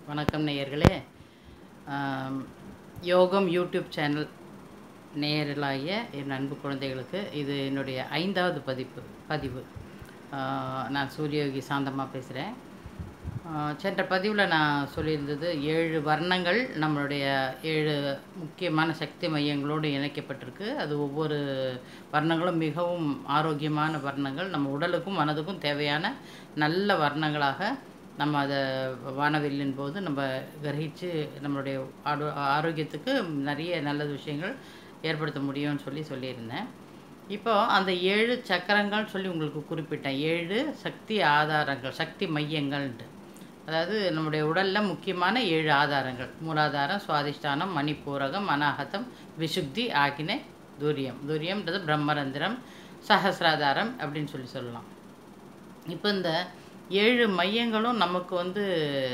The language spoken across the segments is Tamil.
வணக்கம் நேயர்களே ஆம், யோகம் யூடியூப் சேனல் நேயர்களாகிய என் அன்பு குழந்தைகளுக்கு இது என்னுடைய ஐந்தாவது பதிப்பு பதிவு ஆ, நான் சூரியயோகி சாந்தம்மா பேசுகிறேன் சென்ற பதிவில் நான் சொல்லியிருந்தது ஏழு வர்ணங்கள் நம்மளுடைய ஏழு முக்கியமான சக்தி மையங்களோடு இணைக்கப்பட்டிருக்கு அது ஒவ்வொரு வர்ணங்களும் மிகவும் ஆரோக்கியமான வர்ணங்கள் நம்ம உடலுக்கும் மனதுக்கும் தேவையான நல்ல வர்ணங்களாக நம்ம அதை வானவில்லின் போது நம்ம கிரகிச்சு நம்மளுடைய ஆரோ ஆரோக்கியத்துக்கு நிறைய நல்ல விஷயங்கள் ஏற்படுத்த முடியும்னு சொல்லி சொல்லியிருந்தேன் இப்போ அந்த ஏழு சக்கரங்கள் சொல்லி உங்களுக்கு குறிப்பிட்டேன் ஏழு சக்தி ஆதாரங்கள் சக்தி மையங்கள்ன்ட்டு அதாவது நம்முடைய உடலில் முக்கியமான ஏழு ஆதாரங்கள் மூலாதாரம் சுவாதிஷ்டானம் மணிப்பூரகம் அனாகதம் விசுக்தி ஆகினை தூரியம் தூரியம்ன்றது பிரம்மரந்திரம் சஹசிராதாரம் அப்படின்னு சொல்லி சொல்லலாம் இப்போ இந்த ஏழு மையங்களும் நமக்கு வந்து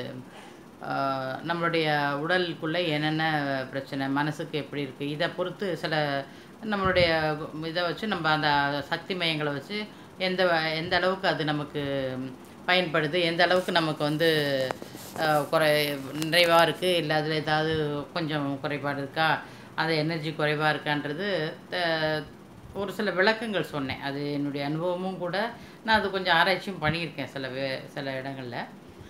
ஆஹ், நம்மளுடைய உடலுக்குள்ளே என்னென்ன பிரச்சனை மனசுக்கு எப்படி இருக்குது இதை பொறுத்து சில நம்மளுடைய இதை வச்சு நம்ம அந்த சக்தி மையங்களை வச்சு எந்த வ- எந்த அளவுக்கு அது நமக்கு பயன்படுது எந்த அளவுக்கு நமக்கு வந்து ஆஹ், குறை நிறைவாக இருக்குது இல்லை அதில் ஏதாவது கொஞ்சம் குறைபாடு இருக்கா அது எனர்ஜி குறைவாக இருக்கான்றது த- ஒரு சில விளக்கங்கள் சொன்னேன் அது என்னுடைய அனுபவமும் கூட நான் அது கொஞ்சம் ஆராய்ச்சியும் பண்ணியிருக்கேன் சில வே சில இடங்களில்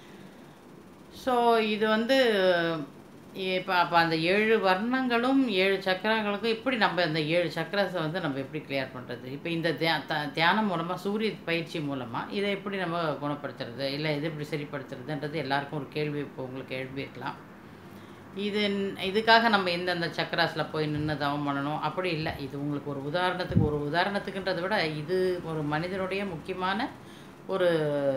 ஸோ இது வந்து இப்போ அப்போ அந்த ஏழு வர்ணங்களும் ஏழு சக்கரங்களுக்கும் எப்படி நம்ம அந்த ஏழு சக்கரத்தை வந்து நம்ம எப்படி கிளியர் பண்ணுறது இப்போ இந்த தியா த- தியானம் மூலமாக சூரிய பயிற்சி மூலமாக இதை எப்படி நம்ம குணப்படுத்துறது இல்லை இது எப்படி சரிப்படுத்துறதுன்றது எல்லாருக்கும் ஒரு கேள்வி இப்போ உங்களுக்கு கேள்வி இருக்கலாம் இது இதுக்காக நம்ம எந்தெந்த சக்கராஸில் போய் நின்று தவம் பண்ணணும் அப்படி இல்லை இது உங்களுக்கு ஒரு உதாரணத்துக்கு ஒரு உதாரணத்துக்குன்றதை விட இது ஒரு மனிதனுடைய முக்கியமான ஒரு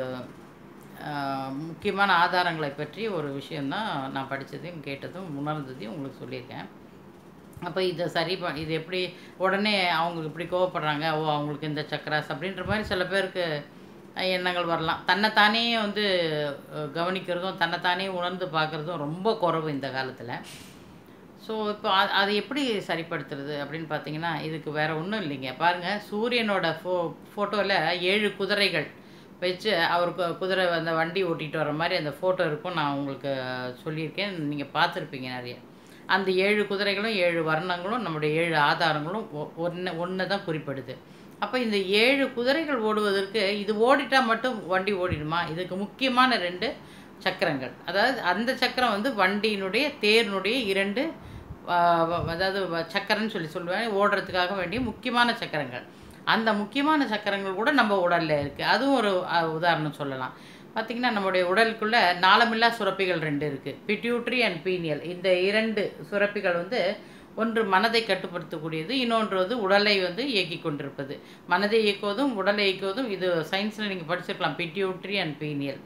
ஆஹ், முக்கியமான ஆதாரங்களை பற்றி ஒரு விஷயந்தான் நான் படித்ததையும் கேட்டதும் உணர்ந்ததையும் உங்களுக்கு சொல்லியிருக்கேன் அப்போ இதை சரி ப இது எப்படி உடனே அவங்க இப்படி கோவப்படுறாங்க ஓ அவங்களுக்கு இந்த சக்கராஸ் அப்படின்ற மாதிரி சில பேருக்கு அஹ், எண்ணங்கள் வரலாம் தன்னைத்தானே வந்து அஹ், கவனிக்கிறதும் தன்னைத்தானே உணர்ந்து பார்க்குறதும் ரொம்ப குறைவு இந்த காலத்தில் ஸோ இப்போ அ- அதை எப்படி சரிப்படுத்துறது அப்படின்னு பார்த்தீங்கன்னா இதுக்கு வேற ஒன்றும் இல்லைங்க பாருங்கள் சூரியனோட ஃபோ ஃபோட்டோவில் ஏழு குதிரைகள் வச்சு அவருக்கு குதிரை அந்த வண்டி ஓட்டிகிட்டு வர மாதிரி அந்த ஃபோட்டோ இருக்கும் நான் உங்களுக்கு சொல்லியிருக்கேன் நீங்கள் பார்த்துருப்பீங்க நிறைய அந்த ஏழு குதிரைகளும் ஏழு வர்ணங்களும் நம்முடைய ஏழு ஆதாரங்களும் ஒன்று ஒன்று தான் குறிப்பிடுது அப்போ இந்த ஏழு குதிரைகள் ஓடுவதற்கு இது ஓடிட்டா மட்டும் வண்டி ஓடிடுமா இதுக்கு முக்கியமான ரெண்டு சக்கரங்கள் அதாவது அந்த சக்கரம் வந்து வண்டியினுடைய தேரினுடைய இரண்டு ஆ, வ- அதாவது வ- சக்கரம்னு சொல்லி சொல்லுவேன் ஓடுறதுக்காக வேண்டிய முக்கியமான சக்கரங்கள் அந்த முக்கியமான சக்கரங்கள் கூட நம்ம உடலில் இருக்குது அதுவும் ஒரு ஆ, உதாரணம் சொல்லலாம் பார்த்திங்கன்னா நம்முடைய உடலுக்குள்ள நாளமில்லா சுரப்பிகள் ரெண்டு இருக்குது பிட்யூட்ரி அண்ட் பீனியல் இந்த இரண்டு சுரப்பிகள் வந்து ஒன்று மனதை கட்டுப்படுத்தக்கூடியது இன்னொன்று வந்து உடலை வந்து இயக்கி கொண்டிருப்பது மனதை இயக்குவதும் உடலை இயக்குவதும் இது சயின்ஸில் நீங்கள் படிச்சிருக்கலாம் பிட்யூட்ரி அண்ட் பீனியல்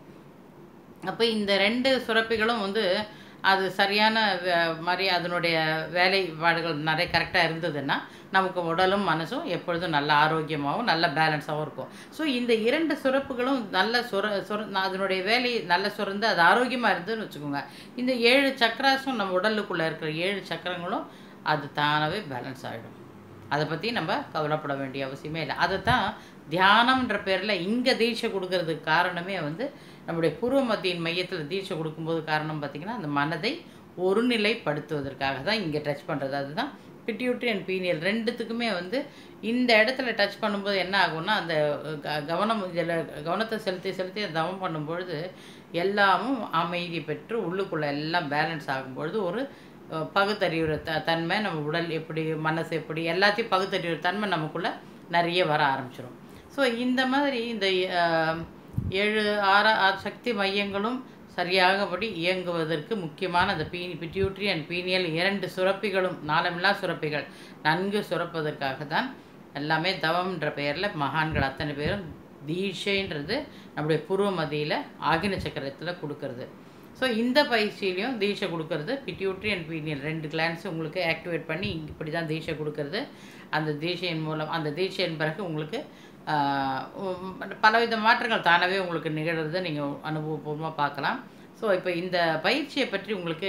அப்போ இந்த ரெண்டு சுரப்பிகளும் வந்து அது சரியான வே- மாதிரி அதனுடைய வேலைப்பாடுகள் நிறைய கரெக்டாக இருந்ததுன்னா நமக்கு உடலும் மனசும் எப்பொழுதும் நல்ல ஆரோக்கியமாகவும் நல்ல பேலன்ஸாகவும் இருக்கும் ஸோ இந்த இரண்டு சுரப்புகளும் நல்ல சுர சுர அதனுடைய வேலை நல்ல சுரந்து அது ஆரோக்கியமாக இருந்ததுன்னு வச்சுக்கோங்க இந்த ஏழு சக்கராஸும் நம்ம உடலுக்குள்ளே இருக்கிற ஏழு சக்கரங்களும் அது தானாகவே பேலன்ஸ் ஆகிடும் அதை பற்றி நம்ம கவலைப்பட வேண்டிய அவசியமே இல்லை அதை தான் தியானம்ன்ற பேரில் இங்கே தீட்சை கொடுக்கறதுக்கு காரணமே வந்து நம்முடைய பூர்வ மத்தியின் மையத்தில் தீட்சை கொடுக்கும்போது காரணம் பார்த்திங்கன்னா அந்த மனதை ஒருநிலைப்படுத்துவதற்காக தான் இங்கே டச் பண்ணுறது அதுதான் பிட்யூட்ரி அண்ட் பீனியல் ரெண்டுத்துக்குமே வந்து இந்த இடத்துல டச் பண்ணும்போது என்ன ஆகும்னா அந்த க- கவனம் இதில் கவனத்தை செலுத்தி செலுத்தி தவம் பண்ணும்பொழுது எல்லாமும் அமைதி பெற்று உள்ளுக்குள்ளே எல்லாம் பேலன்ஸ் ஆகும்பொழுது ஒரு அஹ், பகுத்தறிவுற த தன்மை நம்ம உடல் எப்படி மனசு எப்படி எல்லாத்தையும் பகுத்தறிவுற தன்மை நமக்குள்ளே நிறைய வர ஆரம்பிச்சிடும் ஸோ இந்த மாதிரி இந்த அஹ், ஏழு ஆற ஆறு சக்தி மையங்களும் சரியாகபடி இயங்குவதற்கு முக்கியமான அந்த பீ பிட்யூட்ரி அண்ட் பீனியல் இரண்டு சுரப்பிகளும் நாளமில்லா சுரப்பிகள் நன்கு சுரப்பதற்காக தான் எல்லாமே தவம்ன்ற பெயரில் மகான்கள் அத்தனை பேரும் தீட்சைன்றது நம்முடைய பூர்வ மதியில் ஆகின சக்கரத்தில் கொடுக்கறது ஸோ இந்த பயிற்சியிலையும் தீட்சை கொடுக்கறது பிட்யூட்ரி அண்ட் பீனியல் ரெண்டு கிளான்ஸ் உங்களுக்கு ஆக்டிவேட் பண்ணி இப்படி தான் தீட்சை கொடுக்கறது அந்த தீட்சையின் மூலம் அந்த தீட்சையின் பிறகு உங்களுக்கு ஆஹ், உம், பலவித மாற்றங்கள் தானாகவே உங்களுக்கு நிகழ்றதை நீங்கள் அனுபவபூர்வமாக பார்க்கலாம் ஸோ இப்போ இந்த பயிற்சியை பற்றி உங்களுக்கு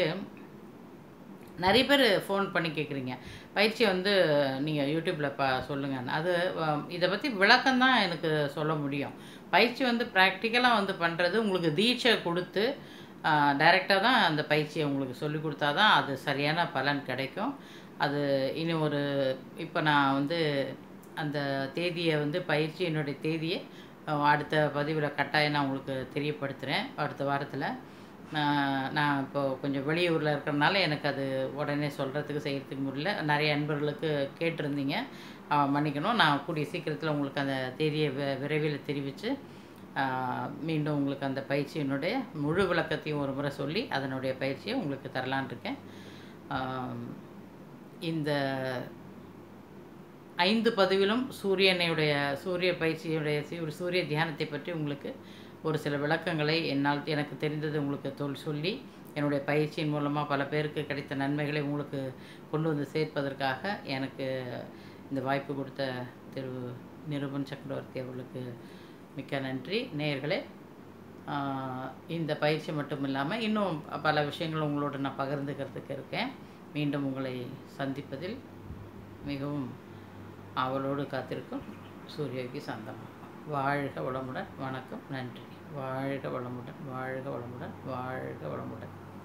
நிறைய பேர் ஃபோன் பண்ணி கேட்குறீங்க பயிற்சி வந்து நீங்கள் யூடியூப்பில் பா சொல்லுங்கள் அது அஹ், இதை பற்றி விளக்கம் தான் எனக்கு சொல்ல முடியும் பயிற்சி வந்து ப்ராக்டிக்கலாக வந்து பண்ணுறது உங்களுக்கு தீட்சை கொடுத்து டைரெக்டாக தான் அந்த பயிற்சியை உங்களுக்கு சொல்லி கொடுத்தா தான் அது சரியான பலன் கிடைக்கும் அது இனி ஒரு இப்போ நான் வந்து அந்த தேதியை வந்து பயிற்சியினுடைய தேதியை அஹ், அடுத்த பதிவில் கட்டாயம் நான் உங்களுக்கு தெரியப்படுத்துகிறேன் அடுத்த வாரத்தில் நான் நான் இப்போ கொஞ்சம் வெளியூரில் இருக்கிறனால எனக்கு அது உடனே சொல்கிறதுக்கு செய்கிறதுக்கு முடியல நிறைய நண்பர்களுக்கு கேட்டிருந்தீங்க அஹ், மன்னிக்கணும் நான் கூடிய சீக்கிரத்தில் உங்களுக்கு அந்த தேதியை வி- விரைவில் தெரிவித்து மீண்டும் உங்களுக்கு அந்த பயிற்சியினுடைய முழு விளக்கத்தையும் ஒரு முறை சொல்லி அதனுடைய பயிற்சியை உங்களுக்கு தரலான் இருக்கேன் ஆம், இந்த ஐந்து பதிவிலும் சூரியனுடைய சூரிய பயிற்சியுடைய சூ- சூரிய தியானத்தை பற்றி உங்களுக்கு ஒரு சில விளக்கங்களை என்னால் எனக்கு தெரிந்தது உங்களுக்கு தொல் சொல்லி என்னுடைய பயிற்சியின் மூலமாக பல பேருக்கு கிடைத்த நன்மைகளை உங்களுக்கு கொண்டு வந்து சேர்ப்பதற்காக எனக்கு இந்த வாய்ப்பு கொடுத்த திரு நிருபன் சக்கரவர்த்தி அவர்களுக்கு மிக்க நன்றி நேயர்களே ஆஹ் இந்த பயிற்சி மட்டும் இல்லாமல் இன்னும் பல விஷயங்கள் உங்களோட நான் பகிர்ந்துக்கிறதுக்கு இருக்கேன் மீண்டும் உங்களை சந்திப்பதில் மிகவும் ஆவலோடு காத்திருக்கும் சூரியகி சந்தம் வாழ்க வளமுடன் வணக்கம் நன்றி வாழ்க வளமுடன் வாழ்க வளமுடன் வாழ்க வளமுடன்